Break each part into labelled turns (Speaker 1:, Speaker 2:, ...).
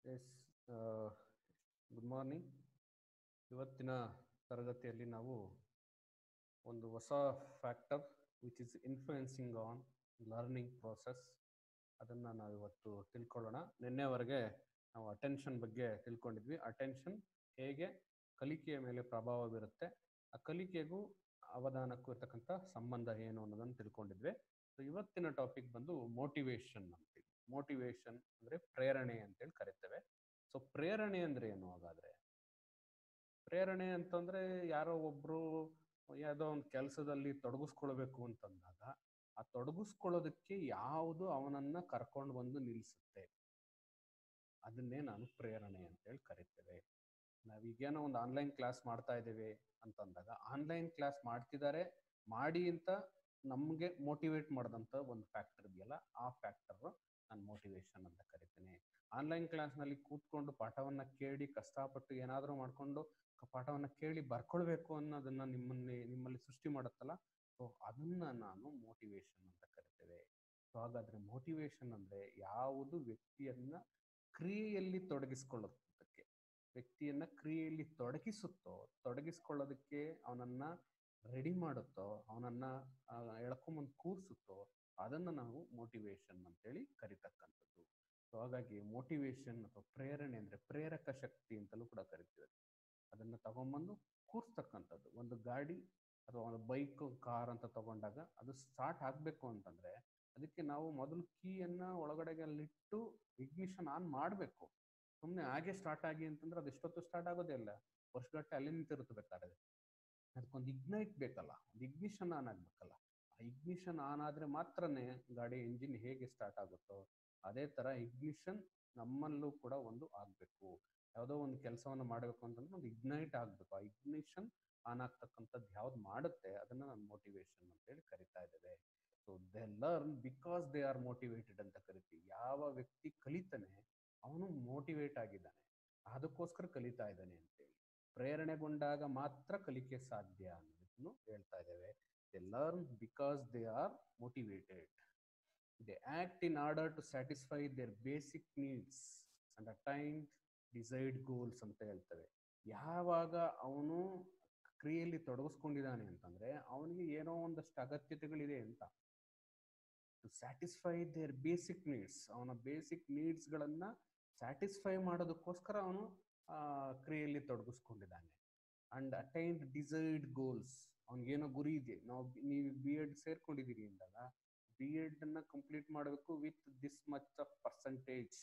Speaker 1: Yes good morning ಇವತ್ತಿನ ತರಗತಿಯಲ್ಲಿ ನಾವು ಒಂದು ಹೊಸ factor which is influencing on learning process ಅದನ್ನು ನಾವು ಇವತ್ತು ತಿಳ್ಕೊಳ್ಳೋಣ ನಿನ್ನೆವರೆಗೆ ನಾವು ಅಟೆನ್ಷನ್ ಬಗ್ಗೆ ತಿಳ್ಕೊಂಡಿದ್ವಿ ಅಟೆನ್ಷನ್ ಹೇಗೆ ಕಲಿಕೆಯ ಮೇಲೆ ಪ್ರಭಾವ ಬೀರುತ್ತೆ ಆ ಕಲಿಕೆಗೂ ಅವಧಾನಕ್ಕೂ ಇರ್ತಕ್ಕಂಥ ಸಂಬಂಧ ಏನು ಅನ್ನೋದನ್ನು ತಿಳ್ಕೊಂಡಿದ್ವಿ ಸೊ ಇವತ್ತಿನ ಟಾಪಿಕ್ ಬಂದು ಮೋಟಿವೇಶನ್ ಅಂತೀವಿ ಮೋಟಿವೇಶನ್ ಅಂದರೆ ಪ್ರೇರಣೆ ಅಂತೇಳಿ ಕರಿತೇವೆ ಸೊ ಪ್ರೇರಣೆ ಅಂದರೆ ಏನು ಹಾಗಾದರೆ ಪ್ರೇರಣೆ ಅಂತಂದರೆ ಯಾರೋ ಒಬ್ಬರು ಯಾವುದೋ ಒಂದು ಕೆಲಸದಲ್ಲಿ ತೊಡಗಿಸ್ಕೊಳ್ಬೇಕು ಅಂತಂದಾಗ ಆ ತೊಡಗಿಸ್ಕೊಳ್ಳೋದಕ್ಕೆ ಯಾವುದು ಅವನನ್ನು ಕರ್ಕೊಂಡು ಬಂದು ನಿಲ್ಲಿಸುತ್ತೆ ಅದನ್ನೇ ನಾನು ಪ್ರೇರಣೆ ಅಂತೇಳಿ ಕರಿತೇವೆ ನಾವೀಗೇನೋ ಒಂದು ಆನ್ಲೈನ್ ಕ್ಲಾಸ್ ಮಾಡ್ತಾ ಇದ್ದೇವೆ ಅಂತಂದಾಗ ಆನ್ಲೈನ್ ಕ್ಲಾಸ್ ಮಾಡ್ತಿದ್ದಾರೆ ಮಾಡಿ ಅಂತ ನಮಗೆ ಮೋಟಿವೇಟ್ ಮಾಡಿದಂಥ ಒಂದು ಫ್ಯಾಕ್ಟರ್ ಇದೆಯಲ್ಲ ಆ ಫ್ಯಾಕ್ಟರ್ ನಾನು ಮೋಟಿವೇಶನ್ ಅಂತ ಕರಿತೇನೆ ಆನ್ಲೈನ್ ಕ್ಲಾಸ್ನಲ್ಲಿ ಕೂತ್ಕೊಂಡು ಪಾಠವನ್ನು ಕೇಳಿ ಕಷ್ಟಪಟ್ಟು ಏನಾದರೂ ಮಾಡಿಕೊಂಡು ಪಾಠವನ್ನು ಕೇಳಿ ಬರ್ಕೊಳ್ಬೇಕು ಅನ್ನೋದನ್ನ ನಿಮ್ಮನ್ನೇ ನಿಮ್ಮಲ್ಲಿ ಸೃಷ್ಟಿ ಮಾಡುತ್ತಲ್ಲ ಸೊ ಅದನ್ನ ನಾನು ಮೋಟಿವೇಶನ್ ಅಂತ ಕರಿತೇವೆ ಸೊ ಹಾಗಾದ್ರೆ ಮೋಟಿವೇಶನ್ ಅಂದರೆ ಯಾವುದು ವ್ಯಕ್ತಿಯನ್ನ ಕ್ರಿಯೆಯಲ್ಲಿ ತೊಡಗಿಸ್ಕೊಳ್ಳೋದಕ್ಕೆ ವ್ಯಕ್ತಿಯನ್ನ ಕ್ರಿಯೆಯಲ್ಲಿ ತೊಡಗಿಸುತ್ತೋ ತೊಡಗಿಸ್ಕೊಳ್ಳೋದಕ್ಕೆ ಅವನನ್ನ ರೆಡಿ ಮಾಡುತ್ತೋ ಅವನನ್ನ ಎಳ್ಕೊಂಬಂದು ಕೂರಿಸುತ್ತೋ ಅದನ್ನು ನಾವು ಮೋಟಿವೇಶನ್ ಅಂತೇಳಿ ಕರಿತಕ್ಕಂಥದ್ದು ಸೊ ಹಾಗಾಗಿ ಮೋಟಿವೇಶನ್ ಅಥವಾ ಪ್ರೇರಣೆ ಅಂದರೆ ಪ್ರೇರಕ ಶಕ್ತಿ ಅಂತಲೂ ಕೂಡ ಕರಿತೀವಿ ಅದನ್ನು ತಗೊಂಬಂದು ಕೂರಿಸ್ತಕ್ಕಂಥದ್ದು ಒಂದು ಗಾಡಿ ಅಥವಾ ಒಂದು ಬೈಕ್ ಕಾರ್ ಅಂತ ತಗೊಂಡಾಗ ಅದು ಸ್ಟಾರ್ಟ್ ಆಗಬೇಕು ಅಂತಂದರೆ ಅದಕ್ಕೆ ನಾವು ಮೊದಲು ಕೀಯನ್ನು ಒಳಗಡೆಗೆ ಅಲ್ಲಿಟ್ಟು ಇಗ್ನಿಷನ್ ಆನ್ ಮಾಡಬೇಕು ಸುಮ್ಮನೆ ಹಾಗೆ ಸ್ಟಾರ್ಟ್ ಆಗಿ ಅಂತಂದ್ರೆ ಅದು ಎಷ್ಟೊತ್ತು ಸ್ಟಾರ್ಟ್ ಆಗೋದೇ ಇಲ್ಲ ವರ್ಷಗಟ್ಟೆ ಅಲ್ಲಿ ನಿಂತಿರುತ್ತೆ ಬೇಕಾದ್ರೆ ಅದಕ್ಕೊಂದು ಇಗ್ನೈಟ್ ಬೇಕಲ್ಲ ಒಂದು ಇಗ್ನಿಷನ್ ಆನ್ ಆಗಬೇಕಲ್ಲ ಆ ಇಗ್ನಿಷನ್ ಆನ್ ಆದರೆ ಮಾತ್ರನೇ ಗಾಡಿ ಇಂಜಿನ್ ಹೇಗೆ ಸ್ಟಾರ್ಟ್ ಆಗುತ್ತೋ ಅದೇ ಥರ ಇಗ್ನಿಷನ್ ನಮ್ಮಲ್ಲೂ ಕೂಡ ಒಂದು ಆಗಬೇಕು ಯಾವುದೋ ಒಂದು ಕೆಲಸವನ್ನು ಮಾಡಬೇಕು ಅಂತಂದ್ರೆ ಒಂದು ಇಗ್ನೈಟ್ ಆಗಬೇಕು ಆ ಇಗ್ನಿಷನ್ ಆನ್ ಆಗ್ತಕ್ಕಂಥದ್ದು ಯಾವ್ದು ಮಾಡುತ್ತೆ ಅದನ್ನು ನಾನು ಮೋಟಿವೇಶನ್ ಅಂತೇಳಿ ಕರಿತಾ ಇದ್ದೇವೆ so they learn because they are motivated ಅಂತ ಕರಿತೀವಿ ಯಾವ ವ್ಯಕ್ತಿ ಕಲಿತಾನೆ ಅವನು ಮೋಟಿವೇಟ್ ಆಗಿದ್ದಾನೆ ಅದಕ್ಕೋಸ್ಕರ ಕಲಿತಾ ಇದ್ದಾನೆ ಅಂತೇಳಿ ಪ್ರೇರಣೆಗೊಂಡಾಗ ಮಾತ್ರ ಕಲಿಕೆ ಸಾಧ್ಯ ಅನ್ನೋದನ್ನು ಹೇಳ್ತಾ ಇದ್ದೇವೆ they learn because they are motivated they act in order to satisfy their basic needs and attained desired goals ಅಂತ ಹೇಳ್ತೇವೆ ಯಾವಾಗ ಅವನು ಕ್ರಿಯೆಯಲ್ಲಿ ತೊಡಗಿಸ್ಕೊಂಡಿದ್ದಾನೆ ಅಂತಂದ್ರೆ ಅವನಿಗೆ ಏನೋ ಒಂದಷ್ಟು ಅಗತ್ಯತೆಗಳಿದೆ ಅಂತ to satisfy their basic needs ಅವನ ಬೇಸಿಕ್ ನೀಡ್ಸ್ಗಳನ್ನು ಸ್ಯಾಟಿಸ್ಫೈ ಮಾಡೋದಕ್ಕೋಸ್ಕರ ಅವನು ಕ್ರಿಯೆಯಲ್ಲಿ ತೊಡಗಿಸ್ಕೊಂಡಿದ್ದಾನೆ ಅಂಡ್ ಅಟೈನ್ಡ್ ಡಿಸೈರ್ಡ್ ಗೋಲ್ಸ್ ಅವನಿಗೇನೋ ಗುರಿ ಇದೆ ನಾವು ನೀವು ಬಿ ಎಡ್ ಸೇರ್ಕೊಂಡಿದ್ದೀರಿ ಅಂದಾಗ ಬಿ ಎಡನ್ನು ಕಂಪ್ಲೀಟ್ ಮಾಡಬೇಕು with this much of percentage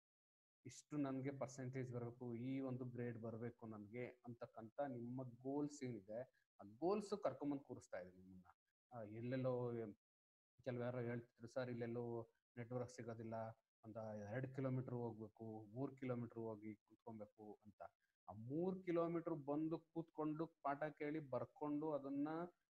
Speaker 1: ಇಷ್ಟು ನನಗೆ ಪರ್ಸೆಂಟೇಜ್ ಬರಬೇಕು ಈ ಒಂದು ಗ್ರೇಡ್ ಬರಬೇಕು ನನಗೆ ಅಂತಕ್ಕಂಥ ನಿಮ್ಮ ಗೋಲ್ಸ್ ಏನಿದೆ ಆ ಗೋಲ್ಸ್ ಕರ್ಕೊಂಬಂದು ಕೂರಿಸ್ತಾ ಇದೆ ನಿಮ್ಮನ್ನ ಎಲ್ಲೆಲ್ಲೋ ಕೆಲವ್ಯಾರೋ ಹೇಳ್ತಿದ್ರು ಸರ್ ಇಲ್ಲೆಲ್ಲೋ ನೆಟ್ವರ್ಕ್ ಸಿಗೋದಿಲ್ಲ ಒಂದು ಎರಡು ಕಿಲೋಮೀಟ್ರ್ ಹೋಗ್ಬೇಕು ಮೂರು ಕಿಲೋಮೀಟ್ರ್ ಹೋಗಿ ಕೂತ್ಕೊಬೇಕು ಅಂತ ಆ ಮೂರು ಕಿಲೋಮೀಟ್ರ್ ಬಂದು ಕೂತ್ಕೊಂಡು ಪಾಠ ಕೇಳಿ ಬರ್ಕೊಂಡು ಅದನ್ನ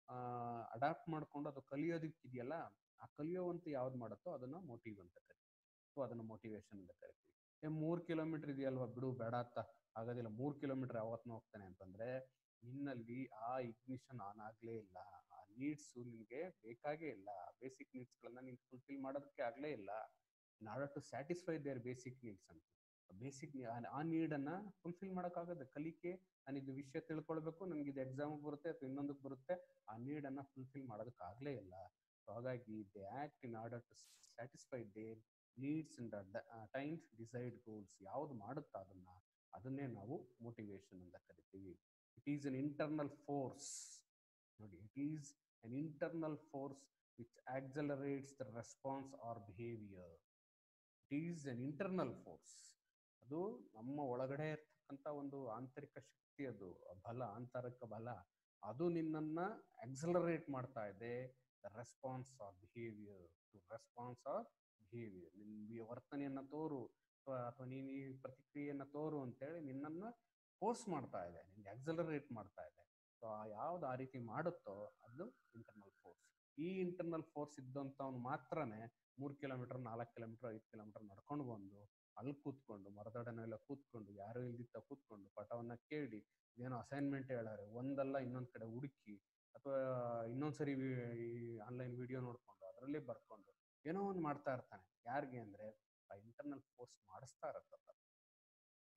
Speaker 1: ಅಡಾಪ್ಟ್ ಮಾಡ್ಕೊಂಡು ಅದು ಕಲಿಯೋದಕ್ಕಿದೆಯಲ್ಲ ಆ ಕಲಿಯೋವಂತ ಯಾವ್ದು ಮಾಡುತ್ತೋ ಅದನ್ನ ಮೋಟಿವ್ ಅಂತ ಕರಿತೀವಿ ಸೊ ಅದನ್ನ ಮೋಟಿವೇಶನ್ ಅಂತ ಕರಿತೀವಿ ಏ ಮೂರು ಕಿಲೋಮೀಟರ್ ಇದೆಯಲ್ವಾ ಬಿಡು ಬೇಡ ಅಂತ ಆಗೋದಿಲ್ಲ ಮೂರು ಕಿಲೋಮೀಟರ್ ಯಾವತ್ತೂ ಹೋಗ್ತಾನೆ ಅಂತಂದ್ರೆ ನಿನ್ನಲ್ಲಿ ಆ ಇಗ್ನಿಷನ್ ಆನ್ ಆಗಲೇ ಇಲ್ಲ ಆ ನೀಡ್ಸು ನಿನಗೆ ಬೇಕಾಗೇ ಇಲ್ಲ ಬೇಸಿಕ್ ನೀಡ್ಸ್ಗಳನ್ನ ನೀನು ಫುಲ್ಫಿಲ್ ಮಾಡೋದಕ್ಕೆ ಆಗಲೇ ಇಲ್ಲ in order to satisfy their basic needs ಅಂತ ಬೇಸಿಕ್ ಆ ನೀಡನ್ನು ಫುಲ್ಫಿಲ್ ಮಾಡೋಕ್ಕಾಗದೆ ಕಲಿಕೆ ನಾನು ಇದು ವಿಷಯ ತಿಳ್ಕೊಳ್ಬೇಕು ನನಗೆ ಇದು ಎಕ್ಸಾಮಿಗೆ ಬರುತ್ತೆ ಅಥವಾ ಇನ್ನೊಂದಕ್ಕೆ ಬರುತ್ತೆ ಆ ನೀಡನ್ನು ಫುಲ್ಫಿಲ್ ಮಾಡೋದಕ್ಕಾಗಲೇ ಇಲ್ಲ ಸೊ ಹಾಗಾಗಿ they act in order to satisfy their needs and attains desired goals ಯಾವುದು ಮಾಡುತ್ತಾ ಅದನ್ನ ಅದನ್ನೇ ನಾವು ಮೋಟಿವೇಶನ್ ಅಂತ ಕರಿತೀವಿ it is an internal force ನೋಡಿ it is an internal force which accelerates the response or behaviour it is an internal force ಅದು ನಮ್ಮ ಒಳಗಡೆ ಇರ್ತಕ್ಕಂಥ ಒಂದು ಆಂತರಿಕ ಶಕ್ತಿ ಅದು ಬಲ ಆಂತರಿಕ ಬಲ ಅದು ನಿನ್ನನ್ನು ಆಕ್ಸಲರೇಟ್ ಮಾಡ್ತಾ ಇದೆ the response or behaviour to response or behaviour ನಿನ್ನ ವರ್ತನೆಯನ್ನು ತೋರು ಅಥವಾ ನೀನು ಈ ಪ್ರತಿಕ್ರಿಯೆಯನ್ನು ತೋರು ಅಂತೇಳಿ ನಿನ್ನನ್ನು ಫೋರ್ಸ್ ಮಾಡ್ತಾ ಇದೆ ನಿನ್ಗೆ ಆಕ್ಸಲರೇಟ್ ಮಾಡ್ತಾ ಇದೆ ಸೊ ಯಾವ್ದು ಆ ರೀತಿ ಮಾಡುತ್ತೋ ಅದು ಇಂಟರ್ನಲ್ ಫೋರ್ಸ್ ಈ ಇಂಟರ್ನಲ್ ಫೋರ್ಸ್ ಇದ್ದಂಥವ್ನು ಮಾತ್ರನೇ ಮೂರು ಕಿಲೋಮೀಟರ್ ನಾಲ್ಕು ಕಿಲೋಮೀಟರ್ ಐದು ಕಿಲೋಮೀಟರ್ ನಡ್ಕೊಂಡು ಬಂದು ಅಲ್ಲಿ ಕೂತ್ಕೊಂಡು ಮರದಡನೆಲ್ಲ ಕೂತ್ಕೊಂಡು ಯಾರು ಇಲ್ದಿತ್ತ ಕೂತ್ಕೊಂಡು ಪಾಠವನ್ನು ಕೇಳಿ ಏನೋ ಅಸೈನ್ಮೆಂಟ್ ಹೇಳಾರೆ ಒಂದಲ್ಲ ಇನ್ನೊಂದು ಕಡೆ ಹುಡುಕಿ ಅಥವಾ ಇನ್ನೊಂದ್ಸರಿ ಈ ಆನ್ಲೈನ್ ವಿಡಿಯೋ ನೋಡ್ಕೊಂಡು ಅದರಲ್ಲಿ ಬರ್ಕೊಂಡು ಏನೋ ಒಂದು ಮಾಡ್ತಾ ಇರ್ತಾನೆ ಯಾರಿಗೆ ಅಂದರೆ ಆ ಇಂಟರ್ನಲ್ ಫೋರ್ಸ್ ಮಾಡಿಸ್ತಾ ಇರತ್ತಲ್ಲ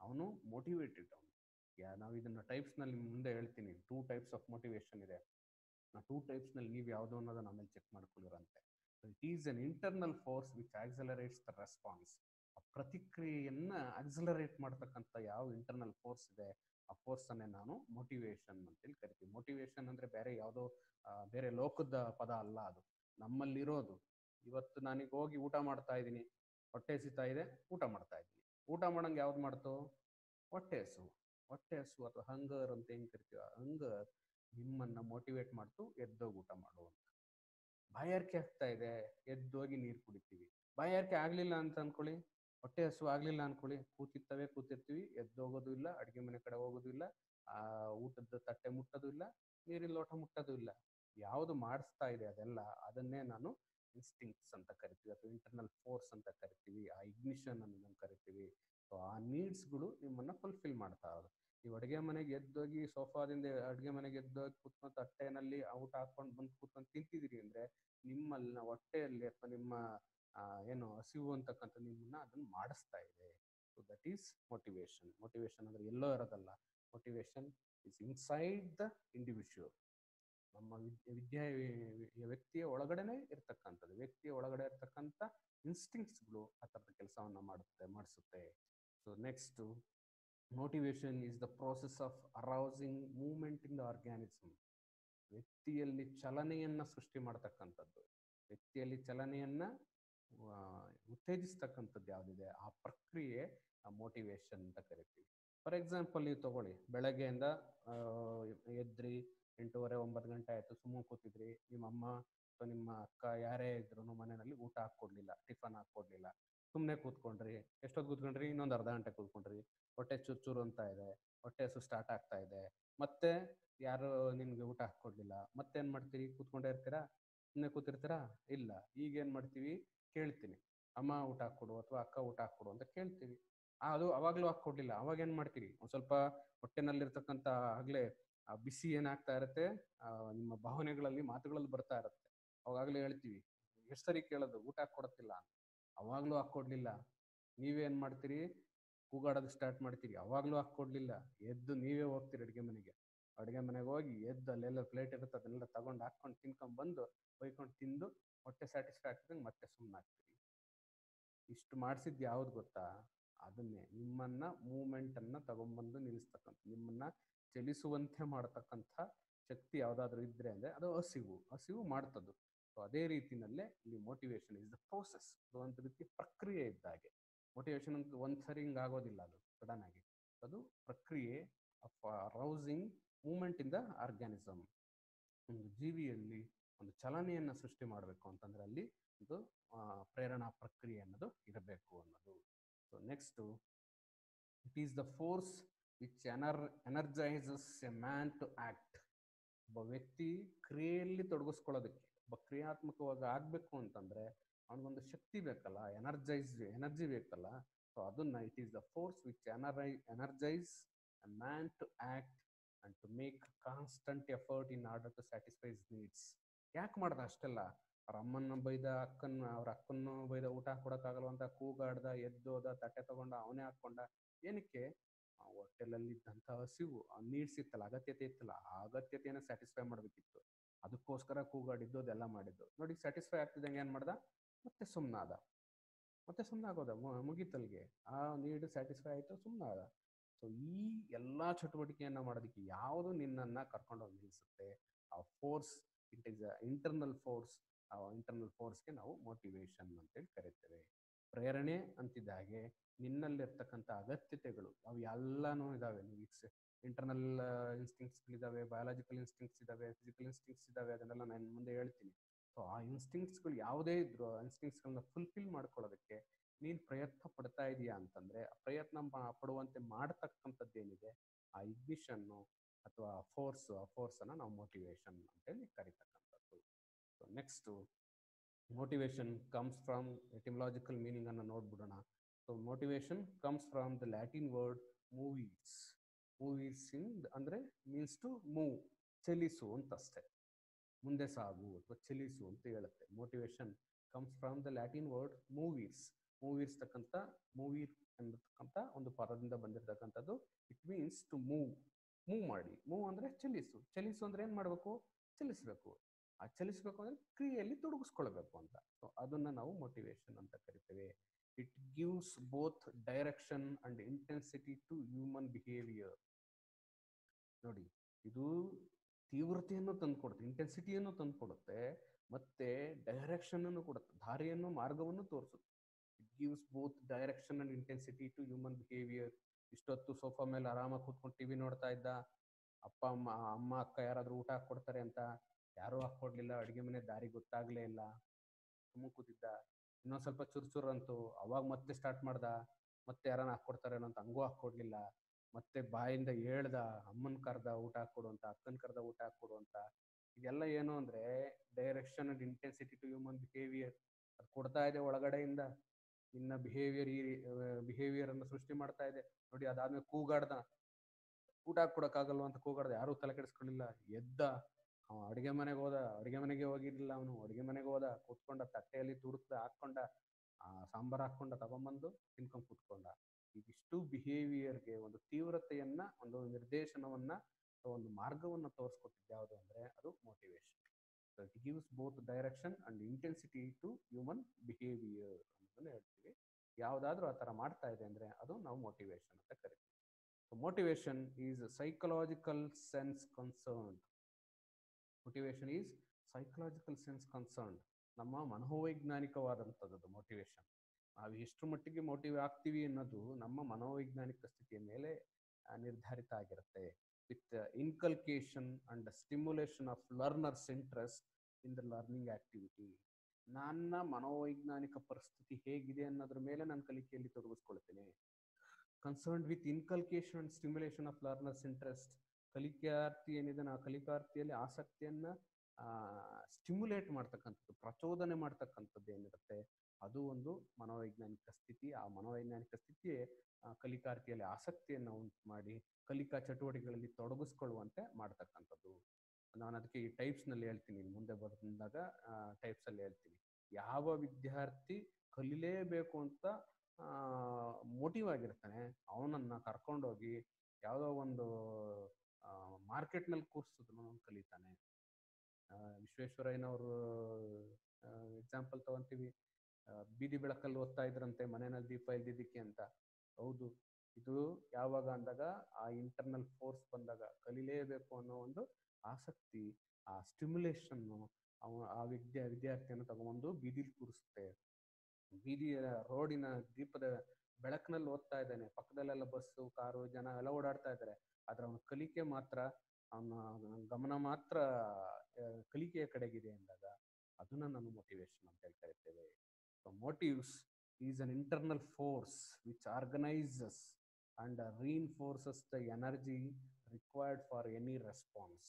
Speaker 1: ಅವನು ಮೋಟಿವೇಟೆಡ್ ಅವನು ಯಾ ನಾವು ಇದನ್ನು ಟೈಪ್ಸ್ನಲ್ಲಿ ಮುಂದೆ ಹೇಳ್ತೀನಿ ಟೂ ಟೈಪ್ಸ್ ಆಫ್ ಮೋಟಿವೇಶನ್ ಇದೆ ಆ ಟೂ ಟೈಪ್ಸ್ನಲ್ಲಿ ನೀವು ಯಾವುದು ಅನ್ನೋದನ್ನ ಆಮೇಲೆ ಚೆಕ್ ಮಾಡ್ಕೊಳ್ಳಿರಂತೆ it is an internal force which accelerates the response ಆ ಪ್ರತಿಕ್ರಿಯೆಯನ್ನ ಆಕ್ಸಲರೇಟ್ ಮಾಡ್ತಕ್ಕಂಥ ಯಾವ ಇಂಟರ್ನಲ್ ಫೋರ್ಸ್ ಇದೆ ಆ ಫೋರ್ಸನ್ನೇ ನಾನು ಮೋಟಿವೇಶನ್ ಅಂತೇಳಿ ಕರಿತೀವಿ ಮೋಟಿವೇಶನ್ ಅಂದರೆ ಬೇರೆ ಯಾವುದೋ ಆ, ಬೇರೆ ಲೋಕದ ಪದ ಅಲ್ಲ ಅದು ನಮ್ಮಲ್ಲಿರೋದು ಇವತ್ತು ನಾನೀಗ ಹೋಗಿ ಊಟ ಮಾಡ್ತಾ ಇದ್ದೀನಿ ಹೊಟ್ಟೆ ಹಸಿತಾ ಇದೆ ಊಟ ಮಾಡ್ತಾ ಇದ್ದೀನಿ ಊಟ ಮಾಡಂಗೆ ಯಾವ್ದು ಮಾಡ್ತು ಹೊಟ್ಟೆ ಹಸು ಹೊಟ್ಟೆ ಹಸು ಅಥವಾ ಹಂಗರ್ ಅಂತ ಹೆಂಗ್ ಕರಿತೀವಿ ಹಂಗರ್ ನಿಮ್ಮನ್ನ ಮೋಟಿವೇಟ್ ಮಾಡ್ತು ಎದ್ದೋಗಿ ಊಟ ಮಾಡು ಅಂತ ಬಾಯಾರಿಕೆ ಆಗ್ತಾ ಇದೆ ಎದ್ದೋಗಿ ನೀರು ಕುಡಿತೀವಿ ಬಾಯಾರಿಕೆ ಆಗ್ಲಿಲ್ಲ ಅಂತ ಅನ್ಕೊಳ್ಳಿ ಹೊಟ್ಟೆ ಹಸು ಆಗ್ಲಿಲ್ಲ ಅನ್ಕೊಳ್ಳಿ ಕೂತಿರ್ತವೆ ಕೂತಿರ್ತೀವಿ ಎದ್ದೋಗೋದು ಇಲ್ಲ ಅಡುಗೆ ಮನೆ ಕಡೆ ಹೋಗೋದು ಇಲ್ಲ ಆ ಊಟದ ತಟ್ಟೆ ಮುಟ್ಟೋದು ಇಲ್ಲ ನೀರಿನ ಲೋಟ ಮುಟ್ಟೋದು ಇಲ್ಲ ಯಾವುದು ಮಾಡಿಸ್ತಾ ಇದೆ ಅದೆಲ್ಲ ಅದನ್ನೇ ನಾನು ಇನ್ಸ್ಟಿಂಕ್ಟ್ಸ್ ಅಂತ ಕರಿತೀವಿ ಅಥವಾ ಇಂಟರ್ನಲ್ ಫೋರ್ಸ್ ಅಂತ ಕರಿತೀವಿ ಆ ಇಗ್ನಿಷನ್ ಅನ್ನು ನಾವು ಕರಿತೀವಿ ಸೊ ಆ ನೀಡ್ಸ್ಗಳು ನಿಮ್ಮನ್ನ ಫುಲ್ಫಿಲ್ ಮಾಡ್ತಾ ಇರೋದು ನೀವು ಅಡುಗೆ ಮನೆಗೆ ಎದ್ದೋಗಿ ಸೋಫಾದಿಂದ ಅಡುಗೆ ಮನೆಗೆ ಎದ್ದೋಗಿ ಕೂತ್ಕೊಂಡು ತಟ್ಟೆನಲ್ಲಿ ಆ ಊಟ ಹಾಕೊಂಡು ಬಂದು ಕೂತ್ಕೊಂಡು ತಿಂತಿದ್ದೀರಿ ಅಂದರೆ ನಿಮ್ಮಲ್ಲಿನ ಹೊಟ್ಟೆಯಲ್ಲಿ ಅಥವಾ ನಿಮ್ಮ ಆ, ಏನು ಹಸಿವು ಅಂತಕ್ಕಂಥ ನಿಮ್ಮನ್ನ ಅದನ್ನು ಮಾಡಿಸ್ತಾ ಇದೆ so that is motivation motivation ಅಂದರೆ ಎಲ್ಲೋ ಇರೋದಲ್ಲ motivation is inside the individual ನಮ್ಮ ವಿದ್ಯೆ ವಿದ್ಯಾ ವ್ಯಕ್ತಿಯ ಒಳಗಡೆನೆ ಇರ್ತಕ್ಕಂಥದ್ದು ವ್ಯಕ್ತಿಯ ಒಳಗಡೆ ಇರ್ತಕ್ಕಂಥ ಇನ್ಸ್ಟಿಂಕ್ಟ್ಸ್ಗಳು ಆ ಥರದ ಕೆಲಸವನ್ನು ಮಾಡುತ್ತೆ ಮಾಡಿಸುತ್ತೆ so next motivation is the process of arousing movement in the organism ವ್ಯಕ್ತಿಯಲ್ಲಿ ಚಲನೆಯನ್ನ ಸೃಷ್ಟಿ ಮಾಡ್ತಕ್ಕಂಥದ್ದು ವ್ಯಕ್ತಿಯಲ್ಲಿ ಚಲನೆಯನ್ನ ಆ, ಉತ್ತೇಜಿಸ್ತಕ್ಕಂಥದ್ದು ಯಾವುದಿದೆ ಆ ಪ್ರಕ್ರಿಯೆ ಮೋಟಿವೇಶನ್ ಅಂತ ಕರಿತೀವಿ ಫಾರ್ ಎಕ್ಸಾಂಪಲ್ ನೀವು ತಗೊಳ್ಳಿ ಬೆಳಗ್ಗೆಯಿಂದ ಆ, ಎದ್ರಿ ಎಂಟೂವರೆ ಒಂಬತ್ತು ಗಂಟೆ ಆಯಿತು ಸುಮ್ಮನೆ ಕೂತಿದ್ರಿ ನಿಮ್ಮ ಅಮ್ಮ ಅಥವಾ ನಿಮ್ಮ ಅಕ್ಕ ಯಾರೇ ಇದ್ರು ಮನೆಯಲ್ಲಿ ಊಟ ಹಾಕ್ಕೊಡ್ಲಿಲ್ಲ ಟಿಫನ್ ಹಾಕ್ಕೊಡ್ಲಿಲ್ಲ ಸುಮ್ಮನೆ ಕೂತ್ಕೊಂಡ್ರಿ ಎಷ್ಟೊತ್ತು ಕೂತ್ಕೊಂಡ್ರಿ ಇನ್ನೊಂದು ಅರ್ಧ ಗಂಟೆ ಕೂತ್ಕೊಂಡ್ರಿ ಹೊಟ್ಟೆ ಚೂರು ಚೂರು ಅಂತ ಇದೆ ಹೊಟ್ಟೆ ಹಸು ಸ್ಟಾರ್ಟ್ ಆಗ್ತಾ ಇದೆ ಮತ್ತೆ ಯಾರು ನಿಮ್ಗೆ ಊಟ ಹಾಕ್ಕೊಡ್ಲಿಲ್ಲ ಮತ್ತೇನ್ ಮಾಡ್ತೀರಿ ಕೂತ್ಕೊಂಡೇ ಇರ್ತೀರಾ ಸುಮ್ಮನೆ ಕೂತಿರ್ತೀರಾ ಇಲ್ಲ ಈಗ ಏನ್ ಮಾಡ್ತೀವಿ ಕೇಳ್ತೀನಿ ಅಮ್ಮ ಊಟ ಹಾಕ್ಕೊಡು ಅಥವಾ ಅಕ್ಕ ಊಟ ಹಾಕ್ಕೊಡು ಅಂತ ಕೇಳ್ತೀವಿ ಆ, ಅದು ಅವಾಗ್ಲೂ ಹಾಕ್ಕೊಡ್ಲಿಲ್ಲ ಅವಾಗ ಏನ್ ಮಾಡ್ತೀರಿ ಒಂದ್ ಸ್ವಲ್ಪ ಹೊಟ್ಟೆನಲ್ಲಿರ್ತಕ್ಕಂಥ ಆಗ್ಲೇ ಆ ಬಿಸಿ ಏನಾಗ್ತಾ ಇರುತ್ತೆ ಆ, ನಿಮ್ಮ ಭಾವನೆಗಳಲ್ಲಿ ಮಾತುಗಳಲ್ಲಿ ಬರ್ತಾ ಇರುತ್ತೆ ಅವಾಗಲೇ ಹೇಳ್ತೀವಿ ಎಷ್ಟು ಸರಿ ಕೇಳೋದು ಊಟ ಹಾಕ್ಕೊಡತ್ತಿಲ್ಲ ಅಂತ ಅವಾಗ್ಲೂ ಹಾಕ್ಕೊಡ್ಲಿಲ್ಲ ನೀವೇನ್ ಮಾಡ್ತೀರಿ ಕೂಗಾಡೋದು ಸ್ಟಾರ್ಟ್ ಮಾಡ್ತೀರಿ ಅವಾಗ್ಲೂ ಹಾಕ್ಕೊಡ್ಲಿಲ್ಲ ಎದ್ದು ನೀವೇ ಹೋಗ್ತೀರಿ ಅಡುಗೆ ಮನೆಗೆ ಅಡುಗೆ ಮನೆಗೆ ಹೋಗಿ ಎದ್ದು ಅಲ್ಲೆಲ್ಲ ಪ್ಲೇಟ್ ಇರುತ್ತೆ ಅದನ್ನೆಲ್ಲ ತಗೊಂಡು ಹಾಕೊಂಡು ತಿನ್ಕೊಂಡ್ ಬಂದು ಬೈಕೊಂಡು ತಿಂದು ಹೊಟ್ಟೆ ಸ್ಯಾಟಿಸ್ಫೈ ಆಗ್ತದಂಗೆ ಮತ್ತೆ ಸುಮ್ಮನೆ ಆಗ್ತೀರಿ ಇಷ್ಟು ಮಾಡಿಸಿದ್ದು ಯಾವ್ದು ಗೊತ್ತಾ ಅದನ್ನೇ ನಿಮ್ಮನ್ನ ಮೂಮೆಂಟ್ ಅನ್ನ ತಗೊಂಡ್ಬಂದು ನಿಲ್ಲಿಸ್ತಕ್ಕಂಥ ನಿಮ್ಮನ್ನ ಚಲಿಸುವಂತೆ ಮಾಡ್ತಕ್ಕಂಥ ಶಕ್ತಿ ಯಾವ್ದಾದ್ರು ಇದ್ರೆ ಅಂದ್ರೆ ಅದು ಹಸಿವು ಹಸಿವು ಮಾಡ್ತದ್ದು ಸೊ ಅದೇ ರೀತಿನಲ್ಲೇ ಇಲ್ಲಿ ಮೋಟಿವೇಶನ್ ಇಸ್ ದ ಪ್ರೋಸೆಸ್ ಅದು ಒಂದು ರೀತಿ ಪ್ರಕ್ರಿಯೆ ಇದ್ದಾಗೆ ಮೋಟಿವೇಶನ್ ಅಂತ ಒಂದ್ ಸರಿ ಹಿಂಗ್ ಆಗೋದಿಲ್ಲ ಅದು ಸಡನ್ ಆಗಿ ಅದು ಪ್ರಕ್ರಿಯೆ of rousing movement in the organism ಒಂದು ಜೀವಿಯಲ್ಲಿ ಒಂದು ಚಲನೆಯನ್ನ ಸೃಷ್ಟಿ ಮಾಡಬೇಕು ಅಂತಂದ್ರೆ ಅಲ್ಲಿ ಒಂದು ಆ, ಪ್ರೇರಣಾ ಪ್ರಕ್ರಿಯೆ ಅನ್ನೋದು ಇರಬೇಕು ಅನ್ನೋದು so next it is the force which ener energizes a man to act ಒಬ್ಬ ವ್ಯಕ್ತಿ ಕ್ರಿಯೆಯಲ್ಲಿ ತೊಡಗಿಸ್ಕೊಳ್ಳೋದಕ್ಕೆ ಒಬ್ಬ ಕ್ರಿಯಾತ್ಮಕವಾಗಿ ಆಗ್ಬೇಕು ಅಂತಂದ್ರೆ ಅವನಿಗೊಂದು ಶಕ್ತಿ ಬೇಕಲ್ಲ ಎನರ್ಜೈಸ್ ಎನರ್ಜಿ ಬೇಕಲ್ಲ ಸೊ ಅದನ್ನ it is the force which ener energize a man to act and to make constant effort in order to satisfies needs ಯಾಕೆ ಮಾಡ್ದ ಅಷ್ಟೆಲ್ಲ ಅವ್ರ ಅಮ್ಮನ ಬೈದ ಅಕ್ಕನ ಅವ್ರ ಅಕ್ಕನ್ನು ಬೈದ ಊಟ ಕೊಡೋಕ್ಕಾಗಲ್ಲ ಅಂತ ಕೂಗಾಡ್ದ ಎದ್ದೋದ ತಟ್ಟೆ ತಗೊಂಡ ಅವನೇ ಹಾಕೊಂಡ ಏನಕ್ಕೆ ಆ ಹೊಟ್ಟೆಲಲ್ಲಿದ್ದಂಥ ಹಸಿವು ಆ ನೀಡ್ಸ್ ಇತ್ತಲ್ಲ ಅಗತ್ಯತೆ ಇತ್ತಲ್ಲ ಆ ಅಗತ್ಯತೆಯನ್ನು ಸ್ಯಾಟಿಸ್ಫೈ ಮಾಡಬೇಕಿತ್ತು ಅದಕ್ಕೋಸ್ಕರ ಕೂಗಾಡಿದ್ದು ಅದೆಲ್ಲ ಮಾಡಿದ್ದು ನೋಡಿ ಸ್ಯಾಟಿಸ್ಫೈ ಆಗ್ತಿದ್ದಂಗೆ ಏನು ಮಾಡ್ದ ಮತ್ತೆ ಸುಮ್ಮನಾದ ಮತ್ತೆ ಸುಮ್ಮನಾಗೋದ ಮುಗೀತಲ್ಗೆ ಆ ನೀಡು ಸ್ಯಾಟಿಸ್ಫೈ ಆಯಿತು ಸುಮ್ಮನಾದ ಸೊ ಈ ಎಲ್ಲ ಚಟುವಟಿಕೆಯನ್ನು ಮಾಡೋದಕ್ಕೆ ಯಾವುದು ನಿನ್ನನ್ನು ಕರ್ಕೊಂಡೋಗಿ ನಿಲ್ಲಿಸುತ್ತೆ ಆ force it is a internal force ಆ ಇಂಟರ್ನಲ್ ಫೋರ್ಸ್ಗೆ ನಾವು ಮೋಟಿವೇಶನ್ ಅಂತೇಳಿ ಕರಿತೇವೆ ಪ್ರೇರಣೆ ಅಂತಿದ್ದಾಗೆ ನಿನ್ನಲ್ಲಿರ್ತಕ್ಕಂಥ ಅಗತ್ಯತೆಗಳು ಅವು ಎಲ್ಲನೂ ಇದಾವೆ ನೀವು ಇಂಟರ್ನಲ್ ಇನ್ಸ್ಟಿಂಕ್ಟ್ಸ್ಗಳಿದ್ದಾವೆ ಬಯಾಲಜಿಕಲ್ ಇನ್ಸ್ಟಿಂಕ್ಟ್ಸ್ ಇದ್ದಾವೆ ಫಿಸಿಕಲ್ ಇನ್ಸ್ಟಿಂಕ್ಟ್ಸ್ ಇದ್ದಾವೆ ಅದನ್ನೆಲ್ಲ ನಾನು ಮುಂದೆ ಹೇಳ್ತೀನಿ ಸೊ ಆ ಇನ್ಸ್ಟಿಂಕ್ಟ್ಸ್ಗಳು ಯಾವುದೇ ಇದ್ರು ಆ ಇನ್ಸ್ಟಿಂಕ್ಟ್ಸ್ಗಳನ್ನ ಫುಲ್ಫಿಲ್ ಮಾಡ್ಕೊಳ್ಳೋದಕ್ಕೆ ನೀನು ಪ್ರಯತ್ನ ಪಡ್ತಾ ಇದೀಯಾ ಅಂತಂದ್ರೆ ಆ ಪ್ರಯತ್ನ ಮಾ- ಪಡುವಂತೆ ಮಾಡತಕ್ಕಂಥದ್ದೇನಿದೆ ಆ ಇಗ್ನಿಷನ್ನು ಅಥವಾ ಫೋರ್ಸ್ ಆ ಫೋರ್ಸನ್ನು ನಾವು ಮೋಟಿವೇಶನ್ ಅಂತೇಳಿ ಕರಿತಕ್ಕಂಥದ್ದು so next motivation comes from etymological meaning ಅನ್ನು ನೋಡ್ಬಿಡೋಣ so motivation comes from the Latin word movies movies in ಅಂದರೆ ಮೀನ್ಸ್ ಟು ಮೂವ್ ಚಲಿಸು ಅಂತ ಅಷ್ಟೇ ಮುಂದೆ ಸಾಗು ಅಥವಾ ಚಲಿಸು ಅಂತ ಹೇಳುತ್ತೆ motivation comes from the Latin word movies ಮೂವಿರ್ತಕ್ಕಂಥ ಮೂವಿ ಎಂಬತಕ್ಕಂಥ ಒಂದು ಪದದಿಂದ ಬಂದಿರತಕ್ಕಂಥದ್ದು it means to move move ಮಾಡಿ ಮೂವ್ ಅಂದರೆ ಚಲಿಸು ಚಲಿಸು ಅಂದರೆ ಏನು ಮಾಡಬೇಕು ಚಲಿಸಬೇಕು ಆ ಚಲಿಸಬೇಕು ಅಂದರೆ ಕ್ರಿಯೆಯಲ್ಲಿ ತೊಡಗಿಸ್ಕೊಳ್ಬೇಕು ಅಂತ ಸೊ ಅದನ್ನು ನಾವು ಮೋಟಿವೇಶನ್ ಅಂತ ಕರಿತೇವೆ it gives both direction and intensity to human behaviour ನೋಡಿ ಇದು ತೀವ್ರತೆಯನ್ನು ತಂದುಕೊಡುತ್ತೆ ಇಂಟೆನ್ಸಿಟಿಯನ್ನು ತಂದುಕೊಡುತ್ತೆ ಮತ್ತೆ ಡೈರೆಕ್ಷನ್ ಅನ್ನು ಕೊಡುತ್ತೆ ದಾರಿಯನ್ನು ಮಾರ್ಗವನ್ನು ತೋರಿಸುತ್ತೆ it gives both direction and intensity to human behaviour ಇಷ್ಟೊತ್ತು ಸೋಫಾ ಮೇಲೆ ಆರಾಮಾಗಿ ಕೂತ್ಕೊಂಡು ಟಿವಿ ನೋಡ್ತಾ ಇದ್ದ ಅಪ್ಪ ಅಮ್ಮ ಅಮ್ಮ ಅಕ್ಕ ಯಾರಾದರೂ ಊಟ ಹಾಕ್ಕೊಡ್ತಾರೆ ಅಂತ ಯಾರೂ ಹಾಕ್ಕೊಡ್ಲಿಲ್ಲ ಅಡುಗೆ ಮನೆ ದಾರಿ ಗೊತ್ತಾಗ್ಲೇ ಇಲ್ಲ ಸುಮ್ಮನೆ ಕೂತಿದ್ದ ಇನ್ನೊಂದು ಸ್ವಲ್ಪ ಚುರುಚುರು ಅಂತು ಅವಾಗ ಮತ್ತೆ ಸ್ಟಾರ್ಟ್ ಮಾಡ್ದ ಮತ್ತೆ ಯಾರನ್ನ ಹಾಕ್ಕೊಡ್ತಾರೇನೋ ಅಂತ ಹಂಗೂ ಹಾಕ್ಕೊಡ್ಲಿಲ್ಲ ಮತ್ತೆ ಬಾಯಿಂದ ಹೇಳ್ದ ಅಮ್ಮನ ಕರ್ದ ಊಟ ಹಾಕ್ಕೊಡು ಅಂತ ಅಕ್ಕನ ಕರ್ದ ಊಟ ಹಾಕ್ಕೊಡು ಅಂತ ಇದೆಲ್ಲ ಏನು ಅಂದ್ರೆ direction and intensity to human behaviour ಅದು ಕೊಡ್ತಾ ಇದೆ ಒಳಗಡೆಯಿಂದ ಇನ್ನ ಬಿಹೇವಿಯರ್ ಈ ಬಿಹೇವಿಯರ್ ಅನ್ನು ಸೃಷ್ಟಿ ಮಾಡ್ತಾ ಇದೆ ನೋಡಿ ಅದಾದ್ಮೇಲೆ ಕೂಗಾಡ್ದ ಊಟ ಹಾಕ್ಕೊಡಕ್ಕಾಗಲ್ವ ಅಂತ ಕೂಗಾಡ್ದ ಯಾರೂ ತಲೆ ಕೆಡಿಸ್ಕೊಳ್ಳಿಲ್ಲ ಎದ್ದ ಅವ ಅಡುಗೆ ಮನೆಗೆ ಹೋದ ಅಡುಗೆ ಮನೆಗೆ ಹೋಗಿರ್ಲಿಲ್ಲ ಅವನು ಅಡುಗೆ ಮನೆಗೆ ಹೋದ ಕೂತ್ಕೊಂಡ ತಟ್ಟೆಯಲ್ಲಿ ತುಡುಕ್ದ ಹಾಕ್ಕೊಂಡ ಆ ಸಾಂಬಾರ್ ಹಾಕ್ಕೊಂಡ ತಗೊಂಬಂದು ತಿನ್ಕೊಂಡ್ ಕೂತ್ಕೊಂಡ ಇದಿಷ್ಟು ಬಿಹೇವಿಯರ್ಗೆ ಒಂದು ತೀವ್ರತೆಯನ್ನ ಒಂದು ನಿರ್ದೇಶನವನ್ನ ಅಥವಾ ಒಂದು ಮಾರ್ಗವನ್ನ ತೋರಿಸ್ಕೊಟ್ಟಿದ್ದು ಯಾವುದು ಅಂದ್ರೆ ಅದು motivation so it gives both direction and intensity to human behaviour ಅನ್ನೋದನ್ನ ಹೇಳ್ತೀವಿ ಯಾವುದಾದ್ರೂ ಆ ಥರ ಮಾಡ್ತಾ ಇದೆ ಅಂದ್ರೆ ಅದು ನಾವು ಮೋಟಿವೇಶನ್ ಅಂತ ಕರಿತೀವಿ ಸೊ motivation is psychological sense concern motivation is psychological sense concern ನಮ್ಮ ಮನೋವೈಜ್ಞಾನಿಕವಾದಂಥದ್ದು ಮೋಟಿವೇಶನ್ ನಾವು ಎಷ್ಟು ಮಟ್ಟಿಗೆ ಮೋಟಿವ್ ಆಗ್ತೀವಿ ಅನ್ನೋದು ನಮ್ಮ ಮನೋವೈಜ್ಞಾನಿಕ ಸ್ಥಿತಿಯ ಮೇಲೆ ಆ, ನಿರ್ಧಾರಿತ ಆಗಿರುತ್ತೆ with inculcation and stimulation of learners interest in the learning activity ನನ್ನ ಮನೋವೈಜ್ಞಾನಿಕ ಪರಿಸ್ಥಿತಿ ಹೇಗಿದೆ ಅನ್ನೋದ್ರ ಮೇಲೆ ನಾನು ಕಲಿಕೆಯಲ್ಲಿ ತೊಡಗಿಸ್ಕೊಳ್ತೇನೆ concerned with inculcation and stimulation of learners interest ಕಲಿಕಾರ್ಥಿ ಏನಿದೆ ಆ ಕಲಿಕಾರ್ಥಿಯಲ್ಲಿ ಆಸಕ್ತಿಯನ್ನ ಸ್ಟಿಮ್ಯುಲೇಟ್ ಮಾಡ್ತಕ್ಕಂಥದ್ದು ಪ್ರಚೋದನೆ ಮಾಡ್ತಕ್ಕಂಥದ್ದು ಏನಿರುತ್ತೆ ಅದು ಒಂದು ಮನೋವೈಜ್ಞಾನಿಕ ಸ್ಥಿತಿ ಆ ಮನೋವೈಜ್ಞಾನಿಕ ಸ್ಥಿತಿಯೇ ಆ, ಕಲಿಕಾರ್ಥಿಯಲ್ಲಿ ಆಸಕ್ತಿಯನ್ನು ಉಂಟು ಮಾಡಿ ಕಲಿಕಾ ಚಟುವಟಿಕೆಗಳಲ್ಲಿ ತೊಡಗಿಸ್ಕೊಳ್ಳುವಂತೆ ಮಾಡ್ತಕ್ಕಂಥದ್ದು ನಾನು ಅದಕ್ಕೆ ಈ ಟೈಪ್ಸ್ನಲ್ಲಿ ಹೇಳ್ತೀನಿ ಇನ್ನು ಮುಂದೆ ಬಂದಾಗ ಟೈಪ್ಸಲ್ಲಿ ಹೇಳ್ತೀನಿ ಯಾವ ವಿದ್ಯಾರ್ಥಿ ಕಲಿಲೇಬೇಕು ಅಂತ ಮೋಟಿವ್ ಆಗಿರ್ತಾನೆ ಅವನನ್ನು ಕರ್ಕೊಂಡೋಗಿ ಯಾವುದೋ ಒಂದು ಮಾರ್ಕೆಟ್ನಲ್ಲಿ ಕೂರಿಸಿದ್ರು ಕಲಿತಾನೆ ಆ, ವಿಶ್ವೇಶ್ವರಯ್ಯನವರು ಎಕ್ಸಾಂಪಲ್ ತಗೊಂತೀವಿ ಆ, ಬೀದಿ ಬೆಳಕಲ್ಲಿ ಓದ್ತಾ ಇದ್ರಂತೆ ಮನೆಯಲ್ಲಿ ದೀಪ ಇಲ್ದಿದ್ದಕ್ಕೆ ಅಂತ ಹೌದು ಇದು ಯಾವಾಗ ಅಂದಾಗ ಆ ಇಂಟರ್ನಲ್ ಫೋರ್ಸ್ ಬಂದಾಗ ಕಲಿಲೇಬೇಕು ಅನ್ನೋ ಒಂದು ಆಸಕ್ತಿ ಆ ಸ್ಟಿಮ್ಯುಲೇಷನ್ನು ಅವ ಆ ವಿದ್ಯಾ ವಿದ್ಯಾರ್ಥಿಯನ್ನು ತಗೊಂಬಂದು ಬೀದಿಲಿ ಕೂರಿಸುತ್ತೆ ಬೀದಿಯ ರೋಡಿನ ದೀಪದ ಬೆಳಕಿನಲ್ಲಿ ಓದ್ತಾ ಇದ್ದಾನೆ ಪಕ್ಕದಲ್ಲೆಲ್ಲ ಬಸ್ಸು ಕಾರು ಜನ ಎಲ್ಲ ಓಡಾಡ್ತಾ ಇದ್ದಾರೆ ಆದ್ರೆ ಅವನ ಕಲಿಕೆ ಮಾತ್ರ ಅವನ ಗಮನ ಮಾತ್ರ ಆ, ಕಲಿಕೆಯ ಕಡೆಗಿದೆ ಅಂದಾಗ ಅದನ್ನ ನಾನು ಮೋಟಿವೇಶನ್ ಅಂತ ಹೇಳಿ ಕರಿತೇವೆ so motives is an internal force which organises and reinforces the energy required for any response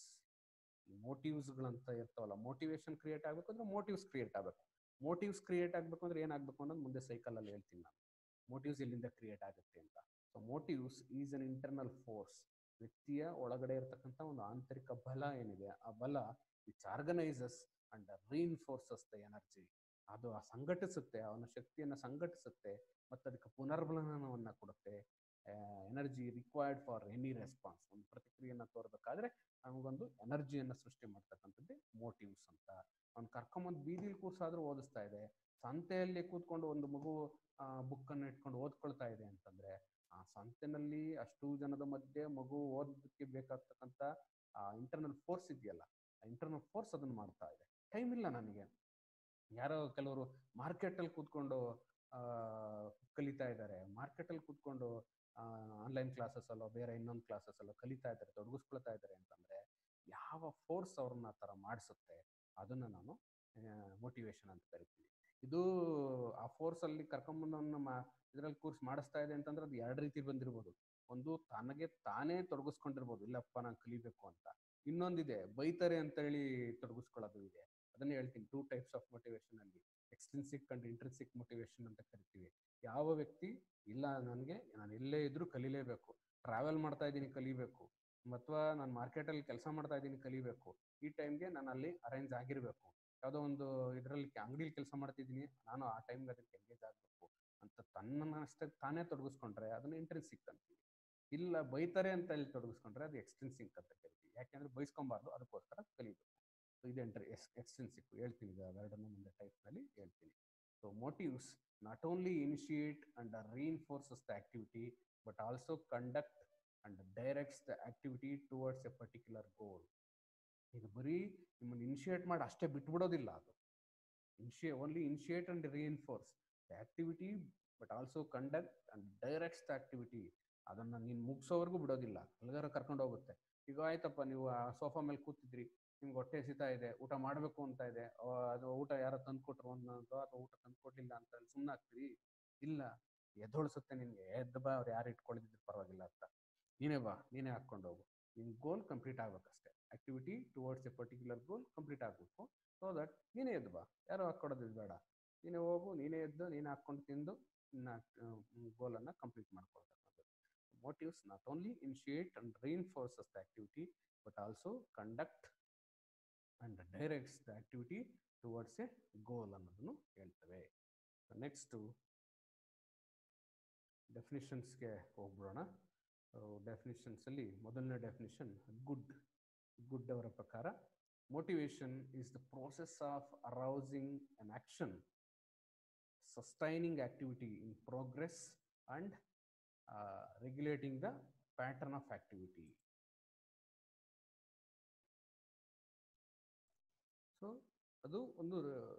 Speaker 1: ಮೋಟಿವ್ಸ್ಗಳಂತ ಇರ್ತಾವಲ್ಲ ಮೋಟಿವೇಶನ್ ಕ್ರಿಯೇಟ್ ಆಗಬೇಕು ಅಂದ್ರೆ ಮೋಟಿವ್ಸ್ ಕ್ರಿಯೇಟ್ ಆಗಬೇಕು ಮೋಟಿವ್ಸ್ ಕ್ರಿಯೇಟ್ ಆಗಬೇಕು ಅಂದ್ರೆ ಏನಾಗಬೇಕು ಅನ್ನೋದು ಮುಂದೆ ಸೈಕಲಲ್ಲಿ ಹೇಳ್ತೀನಿ ನಾನು ಮೋಟಿವ್ಸ್ ಎಲ್ಲಿಂದ ಕ್ರಿಯೇಟ್ ಆಗುತ್ತೆ ಅಂತ so motives is an internal force ವ್ಯಕ್ತಿಯ ಒಳಗಡೆ ಇರತಕ್ಕಂಥ ಒಂದು ಆಂತರಿಕ ಬಲ ಏನಿದೆ ಆ ಬಲ which organises and reinforces the energy ಅದು ಆ ಸಂಘಟಿಸುತ್ತೆ ಅವನ ಶಕ್ತಿಯನ್ನು ಸಂಘಟಿಸುತ್ತೆ ಮತ್ತು ಅದಕ್ಕೆ ಪುನರ್ಬಲನವನ್ನ ಕೊಡುತ್ತೆ energy required for any response ಒಂದು ಪ್ರತಿಕ್ರಿಯೆಯನ್ನು ತೋರ್ಬೇಕಾದ್ರೆ ನಮಗೊಂದು ಎನರ್ಜಿಯನ್ನು ಸೃಷ್ಟಿ ಮಾಡ್ತಕ್ಕಂಥದ್ದೇ ಮೋಟಿವ್ಸ್ ಅಂತ ಅವ್ನು ಕರ್ಕೊಂಬಂದು ಬೀದಿಲಿ ಕೂರ್ಸಾದ್ರೂ ಓದಿಸ್ತಾ ಇದೆ ಸಂತೆಯಲ್ಲಿ ಕೂತ್ಕೊಂಡು ಒಂದು ಮಗು ಬುಕ್ಕನ್ನು ಇಟ್ಕೊಂಡು ಓದ್ಕೊಳ್ತಾ ಇದೆ ಅಂತಂದ್ರೆ ಆ ಸಂತೆನಲ್ಲಿ ಅಷ್ಟು ಜನದ ಮಧ್ಯೆ ಮಗು ಓದೋದಕ್ಕೆ ಬೇಕಾಗ್ತಕ್ಕಂಥ ಆ ಇಂಟರ್ನಲ್ ಫೋರ್ಸ್ ಇದೆಯಲ್ಲ ಆ ಇಂಟರ್ನಲ್ ಫೋರ್ಸ್ ಅದನ್ನು ಮಾಡ್ತಾ ಇದೆ ಟೈಮ್ ಇಲ್ಲ ನನಗೆ ಯಾರೋ ಕೆಲವರು ಮಾರ್ಕೆಟಲ್ಲಿ ಕೂತ್ಕೊಂಡು ಆ, ಕಲಿತಾ ಇದ್ದಾರೆ ಮಾರ್ಕೆಟಲ್ಲಿ ಕೂತ್ಕೊಂಡು ಆನ್ಲೈನ್ ಕ್ಲಾಸಸ್ ಅಲ್ಲೋ ಬೇರೆ ಇನ್ನೊಂದು ಕ್ಲಾಸಸ್ ಅಲ್ಲೋ ಕಲಿತಾ ಇದ್ದಾರೆ ತೊಡಗಿಸ್ಕೊಳ್ತಾ ಇದ್ದಾರೆ ಅಂತಂದ್ರೆ ಯಾವ ಫೋರ್ಸ್ ಅವ್ರನ್ನ ಆ ಥರ ಮಾಡಿಸುತ್ತೆ ಅದನ್ನು ನಾನು ಮೋಟಿವೇಶನ್ ಅಂತ ಕರಿತೀನಿ ಇದು ಆ ಫೋರ್ಸಲ್ಲಿ ಕರ್ಕೊಂಬಂದವನ್ನ ಮಾ ಇದರಲ್ಲಿ ಕೋರ್ಸ್ ಮಾಡಿಸ್ತಾ ಇದೆ ಅಂತಂದ್ರೆ ಅದು ಎರಡು ರೀತಿ ಬಂದಿರ್ಬೋದು ಒಂದು ತನಗೆ ತಾನೇ ತೊಡಗಿಸ್ಕೊಂಡಿರ್ಬೋದು ಇಲ್ಲಪ್ಪ ನಾನು ಕಲಿಬೇಕು ಅಂತ ಇನ್ನೊಂದಿದೆ ಬೈತಾರೆ ಅಂತ ಹೇಳಿ ತೊಡಗಿಸ್ಕೊಳ್ಳೋದು ಇದೆ ಅದನ್ನೇ ಹೇಳ್ತೀನಿ ಟೂ ಟೈಪ್ಸ್ ಆಫ್ ಮೋಟಿವೇಶನ್ ಅಲ್ಲಿ ಎಕ್ಸ್ಟ್ರಿನ್ಸಿಕ್ ಅಂಡ್ ಇಂಟ್ರೆನ್ಸಿಕ್ ಮೋಟಿವೇಶನ್ ಅಂತ ಕರಿತೀವಿ ಯಾವ ವ್ಯಕ್ತಿ ಇಲ್ಲ ನನಗೆ ನಾನು ಎಲ್ಲೇ ಇದ್ರೂ ಕಲಿಲೇಬೇಕು ಟ್ರಾವೆಲ್ ಮಾಡ್ತಾ ಇದ್ದೀನಿ ಕಲಿಬೇಕು ಅಥವಾ ನಾನು ಮಾರ್ಕೆಟಲ್ಲಿ ಕೆಲಸ ಮಾಡ್ತಾ ಇದ್ದೀನಿ ಕಲಿಬೇಕು ಈ ಟೈಮ್ಗೆ ನಾನು ಅಲ್ಲಿ ಅರೇಂಜ್ ಆಗಿರಬೇಕು ಯಾವುದೋ ಒಂದು ಇದರಲ್ಲಿ ಅಂಗಡಿಲಿ ಕೆಲಸ ಮಾಡ್ತಿದ್ದೀನಿ ನಾನು ಆ ಟೈಮ್ಗೆ ಅದಕ್ಕೆ ಎಂಗೇಜ್ ಆಗಬೇಕು ಅಂತ ತನ್ನಷ್ಟೇ ತಾನೇ ತೊಡಗಿಸ್ಕೊಂಡ್ರೆ ಅದನ್ನ ಇಂಟ್ರೆನ್ಸಿಕ್ ಅಂತೀವಿ ಇಲ್ಲ ಬೈತಾರೆ ಅಂತ ಹೇಳಿ ತೊಡಗಿಸ್ಕೊಂಡ್ರೆ ಅದು ಎಕ್ಸ್ಟೆನ್ಸಿಕ್ ಅಂತ ಕರಿತೀವಿ ಯಾಕೆಂದ್ರೆ ಬೈಸ್ಕೊಬಾರ್ದು ಅದಕ್ಕೋಸ್ಕರ ಕಲಿಬೇಕು ಸೊ ಇದು ಎಂಟ್ರಿ ಎಸ್ ಎಕ್ಸ್ಟೆನ್ಸಿಕ್ ಹೇಳ್ತೀನಿ ಇದು ಎರಡನ್ನೂ ಮುಂದೆ ಟೈಪ್ನಲ್ಲಿ ಹೇಳ್ತೀನಿ so motives not only initiate and reinforces the activity but also conduct and directs the activity towards a particular ಗೋಲ್ ಇದು ಬರೀ ನಿಮ್ಮನ್ನು ಇನಿಷಿಯೇಟ್ ಮಾಡಿ ಅಷ್ಟೇ ಬಿಟ್ಬಿಡೋದಿಲ್ಲ ಅದು ಇನಿಷಿಯೇ only initiate and reinforce the activity but also conduct and directs the activity ಅದನ್ನು ನೀನು ಮುಗಿಸೋವರೆಗೂ ಬಿಡೋದಿಲ್ಲ ಎಲ್ಲಗಾರ ಕರ್ಕೊಂಡು ಹೋಗುತ್ತೆ ಈಗ ಆಯ್ತಪ್ಪ ನೀವು ಆ ಸೋಫಾ ಮೇಲೆ ಕೂತಿದ್ರಿ ನಿಮ್ಗೆ ಹೊಟ್ಟೆ ಹಸಿತಾ ಇದೆ ಊಟ ಮಾಡಬೇಕು ಅಂತ ಇದೆ ಅವ ಅದು ಊಟ ಯಾರೋ ತಂದ್ಕೊಟ್ರು ಅನ್ನೋ ಅಥವಾ ಊಟ ತಂದ್ಕೊಡ್ಲಿಲ್ಲ ಅಂತ ಹೇಳಿ ಸುಮ್ಮನೆ ಆಗ್ತೀರಿ ಇಲ್ಲ ಎದ್ದೊಳಿಸುತ್ತೆ ನಿನಗೆ ಎದ್ದು ಬಾ ಅವ್ರು ಯಾರು ಇಟ್ಕೊಂಡಿದ್ರು ಪರವಾಗಿಲ್ಲ ಅಂತ ನೀನೇ ಬಾ ನೀನೇ ಹಾಕ್ಕೊಂಡು ಹೋಗು ನಿನ್ನ ಗೋಲ್ ಕಂಪ್ಲೀಟ್ ಆಗ್ಬೇಕಷ್ಟೇ activity towards a particular goal complete ಆಗಬೇಕು ಸೊ ದಟ್ ನೀನೇ ಎದ್ದು ಬಾ ಯಾರೋ ಹಾಕ್ಕೊಡೋದು ಬೇಡ ನೀನೇ ಹೋಗು ನೀನೇ ಎದ್ದು ನೀನೇ ಹಾಕ್ಕೊಂಡು ತಿಂದು ನಿನ್ನ ಗೋಲನ್ನು ಕಂಪ್ಲೀಟ್ ಮಾಡ್ಕೊಳ್ತಕ್ಕಂಥದ್ದು motives not only initiate and reinforces the activity but also conduct and directs the activity towards a goal ಅನ್ನೋದನ್ನು ಹೇಳ್ತವೆ ನೆಕ್ಸ್ಟು ಡೆಫಿನಿಷನ್ಸ್ಗೆ ಹೋಗ್ಬಿಡೋಣ ಡೆಫಿನಿಷನ್ಸಲ್ಲಿ ಮೊದಲನೇ ಡೆಫಿನಿಷನ್ ಗುಡ್ ಗುಡ್ ಅವರ ಪ್ರಕಾರ motivation is the process of arousing an action sustaining activity in progress and uh, regulating the pattern of activity. So ಅದು ಒಂದು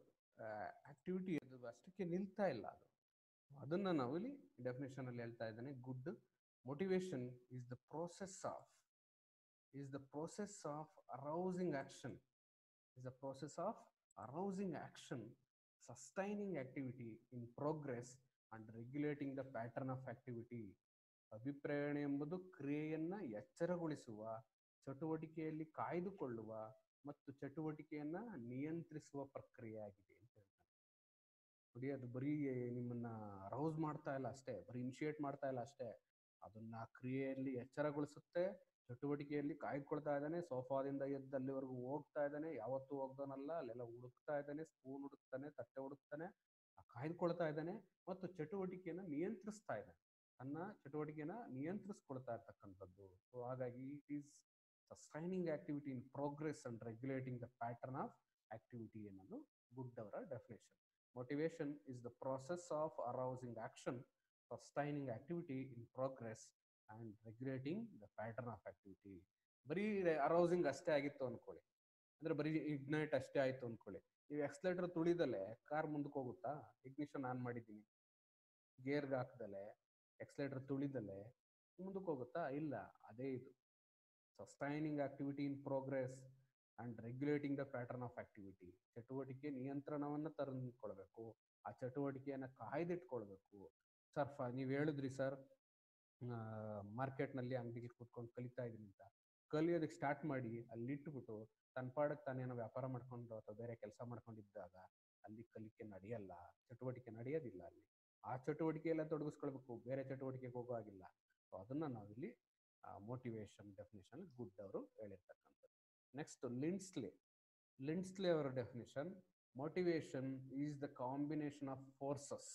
Speaker 1: activity ಅದು ಅಷ್ಟಕ್ಕೆ ನಿಲ್ತಾ ಇಲ್ಲ ಅದು ಅದನ್ನು ನಾವು ಇಲ್ಲಿ ಡೆಫಿನೇಷನ್ ಅಲ್ಲಿ ಹೇಳ್ತಾ ಇದ್ದಾನೆ Good motivation is the process of is the process of arousing action is the process of arousing action, sustaining activity in progress, and regulating the pattern of activity. ಅಭಿಪ್ರೇರಣೆ ಎಂಬುದು ಕ್ರಿಯೆಯನ್ನ ಎಚ್ಚರಗೊಳಿಸುವ ಚಟುವಟಿಕೆಯಲ್ಲಿ ಕಾಯ್ದುಕೊಳ್ಳುವ ಮತ್ತು ಚಟುವಟಿಕೆಯನ್ನ ನಿಯಂತ್ರಿಸುವ ಪ್ರಕ್ರಿಯೆಯಾಗಿದೆ ಅಂತ ಹೇಳ್ತಾನೆ ನೋಡಿ ಅದು ಬರೀ ನಿಮ್ಮನ್ನ ಅರೌಸ್ ಮಾಡ್ತಾ ಇಲ್ಲ ಅಷ್ಟೇ ಬರೀ ಇನಿಷಿಯೇಟ್ ಮಾಡ್ತಾ ಇಲ್ಲ ಅಷ್ಟೇ ಅದನ್ನ ಆ ಕ್ರಿಯೆಯಲ್ಲಿ ಎಚ್ಚರಗೊಳಿಸುತ್ತೆ ಚಟುವಟಿಕೆಯಲ್ಲಿ ಕಾಯ್ಕೊಳ್ತಾ ಇದ್ದಾನೆ ಸೋಫಾದಿಂದ ಎದ್ದು ಅಲ್ಲಿವರೆಗೂ ಹೋಗ್ತಾ ಇದ್ದಾನೆ ಯಾವತ್ತೂ ಹೋಗ್ದಾನಲ್ಲ ಅಲ್ಲೆಲ್ಲ ಹುಡುಕ್ತಾ ಇದ್ದಾನೆ ಸ್ಪೂನ್ ಹುಡುಕ್ತಾನೆ ತಟ್ಟೆ ಹುಡುಕ್ತಾನೆ ಆ ಕಾಯ್ದುಕೊಳ್ತಾ ಇದ್ದಾನೆ ಮತ್ತು ಚಟುವಟಿಕೆಯನ್ನು ನಿಯಂತ್ರಿಸ್ತಾ ಇದ್ದಾನೆ ತನ್ನ ಚಟುವಟಿಕೆನ ನಿಯಂತ್ರಿಸ್ಕೊಳ್ತಾ ಇರ್ತಕ್ಕಂಥದ್ದು ಸೊ ಹಾಗಾಗಿ it is sustaining activity in progress and regulating the pattern of activity ಅನ್ನೋದು ಗುಡ್ ಅವರ definition motivation is the process of arousing action sustaining activity in progress and regulating the pattern of activity ಬರೀ arousing ಅಷ್ಟೇ ಆಗಿತ್ತು ಅನ್ಕೊಳ್ಳಿ ಅಂದ್ರೆ ಬರೀ ignite ಅಷ್ಟೇ ಆಯ್ತು ಅನ್ಕೊಳ್ಳಿ ನೀವು ಎಕ್ಸ್ಲೇಟರ್ ತುಳಿದಲೆ ಕಾರ್ ಮುಂದಕ್ಕೆ ಹೋಗುತ್ತಾ ಇಗ್ನಿಷನ್ ಆನ್ ಮಾಡಿದ್ದೀನಿ ಗೇರ್ಗೆ ಹಾಕ್ದಲೆ ಎಕ್ಸ್ಲೇಟರ್ ತುಳಿದಲೆ ಮುಂದಕ್ಕೆ ಹೋಗುತ್ತಾ ಇಲ್ಲ ಅದೇ ಇದು sustaining activity in progress and regulating the pattern of activity ಚಟುವಟಿಕೆ ನಿಯಂತ್ರಣವನ್ನು ತಂದುಕೊಳ್ಬೇಕು ಆ ಚಟುವಟಿಕೆಯನ್ನು ಕಾಯ್ದಿಟ್ಕೊಳ್ಬೇಕು ಸರ್ ಫ ನೀವು ಹೇಳಿದ್ರಿ ಸರ್ ಮಾರ್ಕೆಟ್ನಲ್ಲಿ ಅಂಗಡಿಗೆ ಕೂತ್ಕೊಂಡು ಕಲಿತಾ ಇದ್ದೀನಿ ಅಂತ ಕಲಿಯೋದಕ್ಕೆ ಸ್ಟಾರ್ಟ್ ಮಾಡಿ ಅಲ್ಲಿ ಇಟ್ಬಿಟ್ಟು ತನ್ನ ಪಾಡಕ್ಕೆ ತಾನೇನೋ ವ್ಯಾಪಾರ ಮಾಡ್ಕೊಂಡು ಅಥವಾ ಬೇರೆ ಕೆಲಸ ಮಾಡ್ಕೊಂಡಿದ್ದಾಗ ಅಲ್ಲಿ ಕಲಿಕೆ ನಡೆಯಲ್ಲ ಚಟುವಟಿಕೆ ನಡೆಯೋದಿಲ್ಲ ಅಲ್ಲಿ ಆ ಚಟುವಟಿಕೆ ಎಲ್ಲ ತೊಡಗಿಸ್ಕೊಳ್ಬೇಕು ಬೇರೆ ಚಟುವಟಿಕೆಗೆ ಹೋಗೋ ಆಗಿಲ್ಲ ಸೊ ಅದನ್ನು ನಾವಿಲ್ಲಿ ಮೋಟಿವೇಶನ್ ಡೆಫಿನೇಷನ್ ಗುಡ್ ಅವರು ಹೇಳಿರ್ತಕ್ಕಂಥದ್ದು ನೆಕ್ಸ್ಟ್ ಲಿಂಡ್ಸ್ಲೆ ಲಿಂಡ್ಸ್ಲೆ ಅವರ definition motivation is the combination of forces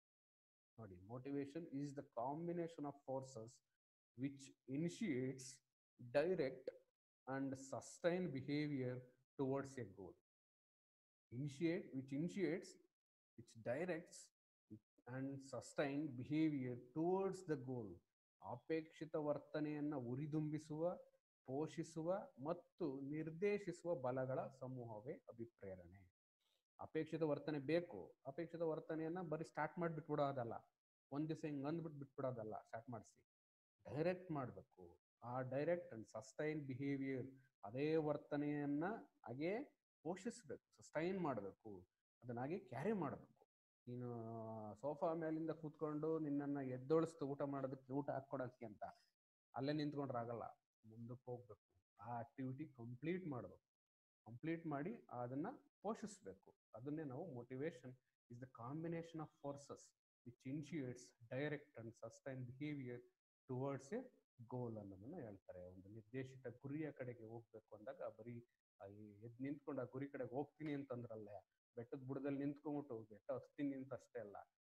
Speaker 1: ನೋಡಿ motivation is the combination of forces which initiates direct and sustain behaviour towards a goal initiate which initiates which directs and sustain behaviour towards the goal ಅಪೇಕ್ಷಿತ ವರ್ತನೆಯನ್ನು ಉರಿದುಂಬಿಸುವ ಪೋಷಿಸುವ ಮತ್ತು ನಿರ್ದೇಶಿಸುವ ಬಲಗಳ ಸಮೂಹವೇ ಅಭಿಪ್ರೇರಣೆ ಅಪೇಕ್ಷಿತ ವರ್ತನೆ ಬೇಕು ಅಪೇಕ್ಷಿತ ವರ್ತನೆಯನ್ನ ಬರೀ start ಮಾಡಿ ಬಿಟ್ಬಿಡೋದಲ್ಲ ಒಂದ್ ದಿವಸ ಹಿಂಗ್ ಅಂದ್ಬಿಟ್ಟು ಬಿಟ್ಬಿಡೋದಲ್ಲ ಸ್ಟಾರ್ಟ್ ಮಾಡಿಸಿ ಡೈರೆಕ್ಟ್ ಮಾಡಬೇಕು ಆ ಡೈರೆಕ್ಟ್ ಅಂಡ್ ಸಸ್ಟೈನ್ ಬಿಹೇವಿಯರ್ ಅದೇ ವರ್ತನೆಯನ್ನ ಹಾಗೆ ಪೋಷಿಸ್ಬೇಕು ಸಸ್ಟೈನ್ ಮಾಡಬೇಕು ಅದನ್ನ ಹಾಗೆ ಕ್ಯಾರಿ ಮಾಡಬೇಕು ನೀನು ಸೋಫಾ ಮೇಲಿಂದ ಕೂತ್ಕೊಂಡು ನಿನ್ನನ್ನು ಎದ್ದೊಳಿಸ್ತು ಊಟ ಮಾಡೋದಕ್ಕೆ ಊಟ ಹಾಕ್ಕೊಡೋಕ್ಕೆ ಅಂತ ಅಲ್ಲೇ ನಿಂತ್ಕೊಂಡ್ರೆ ಆಗಲ್ಲ ಮುಂದಕ್ಕೆ ಹೋಗ್ಬೇಕು ಆ ಆಕ್ಟಿವಿಟಿ ಕಂಪ್ಲೀಟ್ ಮಾಡಬೇಕು ಕಂಪ್ಲೀಟ್ ಮಾಡಿ ಅದನ್ನ ಪೋಷಿಸಬೇಕು ಅದನ್ನೇ ನಾವು motivation is the combination of forces which initiates direct and sustain behaviour towards a goal ಅನ್ನೋದನ್ನ ಹೇಳ್ತಾರೆ ಒಂದು ನಿರ್ದೇಶಿತ ಗುರಿಯ ಕಡೆಗೆ ಹೋಗ್ಬೇಕು ಅಂದಾಗ ಬರೀ ಎದ್ದು ನಿಂತ್ಕೊಂಡು ಆ ಗುರಿ ಕಡೆಗೆ ಹೋಗ್ತೀನಿ ಅಂತಂದ್ರಲ್ಲ ಬೆಟ್ಟದ ಬುಡದಲ್ಲಿ ನಿಂತ್ಕೊಂಡ್ಬಿಟ್ಟು ಬೆಟ್ಟ ಹತ್ತೀನಿ ಅಂತ ಅಷ್ಟೇ ಅಲ್ಲ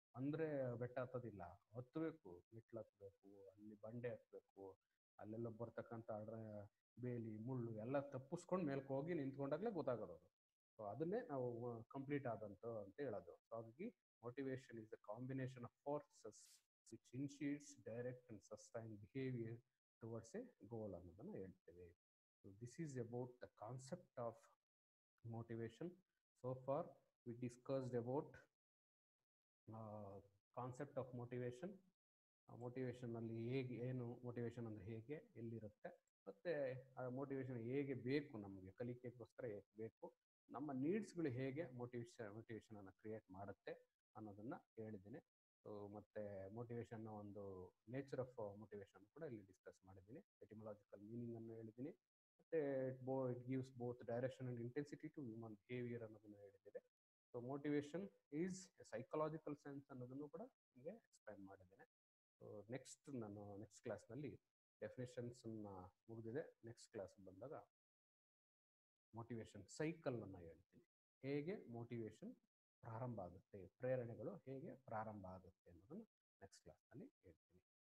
Speaker 1: ಅಂದರೆ ಬೆಟ್ಟ ಹತ್ತೋದಿಲ್ಲ ಹತ್ತಬೇಕು ಮೆಟ್ಲು ಹತ್ತಬೇಕು ಅಲ್ಲಿ ಬಂಡೆ ಹತ್ತಬೇಕು ಅಲ್ಲೆಲ್ಲ ಬರ್ತಕ್ಕಂಥ ಅಡ್ರ ಬೇಲಿ ಮುಳ್ಳು ಎಲ್ಲ ತಪ್ಪಿಸ್ಕೊಂಡು ಮೇಲ್ಕ್ಕೆ ಹೋಗಿ ನಿಂತ್ಕೊಂಡಾಗಲೇ ಗೊತ್ತಾಗೋದು ಅದು ಸೊ ಅದನ್ನೇ ನಾವು ಕಂಪ್ಲೀಟ್ ಆದಂತ ಅಂತ ಹೇಳೋದು ಸೊ ಹಾಗಾಗಿ motivation is the combination of forces which initiates direct and sustain behaviour towards a goal ಅನ್ನೋದನ್ನು ಹೇಳ್ತೇವೆ so this is about the concept of motivation. So far, we discussed about uh, concept of motivation. ಮೋಟಿವೇಶನಲ್ಲಿ ಹೇಗೆ ಏನು motivation ಅಂದರೆ ಹೇಗೆ ಎಲ್ಲಿರುತ್ತೆ ಮತ್ತು ಆ ಮೋಟಿವೇಶನ್ ಹೇಗೆ ಬೇಕು ನಮಗೆ ಕಲಿಕೆಗೋಸ್ಕರ ಹೇಗೆ ಬೇಕು ನಮ್ಮ ನೀಡ್ಸ್ಗಳು ಹೇಗೆ ಮೋಟಿವೇಶನ್ ಮೋಟಿವೇಶನನ್ನು ಕ್ರಿಯೇಟ್ ಮಾಡುತ್ತೆ ಅನ್ನೋದನ್ನು ಹೇಳಿದ್ದೀನಿ ಸೊ ಮತ್ತು ಮೋಟಿವೇಶನ್ನ ಒಂದು ನೇಚರ್ ಆಫ್ ಮೋಟಿವೇಶನ್ ಕೂಡ ಇಲ್ಲಿ ಡಿಸ್ಕಸ್ ಮಾಡಿದ್ದೀನಿ ಎಟಿಮಲಾಜಿಕಲ್ ಮೀನಿಂಗನ್ನು ಹೇಳಿದ್ದೀನಿ ಮತ್ತು it bo it gives both direction and intensity to human behaviour ಅನ್ನೋದನ್ನು ಹೇಳಿದ್ದೇನೆ so motivation is psychological sense ಅನ್ನೋದನ್ನು ಕೂಡ ನಿಮಗೆ ಎಕ್ಸ್ಪ್ಲೈನ್ ಮಾಡಿದ್ದೇನೆ ಸೊ ನೆಕ್ಸ್ಟ್ ನಾನು ನೆಕ್ಸ್ಟ್ ಕ್ಲಾಸ್ನಲ್ಲಿ ಡೆಫಿನೇಷನ್ಸನ್ನು ಮುಗಿದಿದೆ ನೆಕ್ಸ್ಟ್ ಕ್ಲಾಸ್ ಬಂದಾಗ ಮೋಟಿವೇಶನ್ ಸೈಕಲನ್ನು ಹೇಳ್ತೀನಿ ಹೇಗೆ ಮೋಟಿವೇಶನ್ ಪ್ರಾರಂಭ ಆಗುತ್ತೆ ಪ್ರೇರಣೆಗಳು ಹೇಗೆ ಪ್ರಾರಂಭ ಆಗುತ್ತೆ ಅನ್ನೋದನ್ನು ನೆಕ್ಸ್ಟ್ ಕ್ಲಾಸ್ನಲ್ಲಿ ಹೇಳ್ತೀನಿ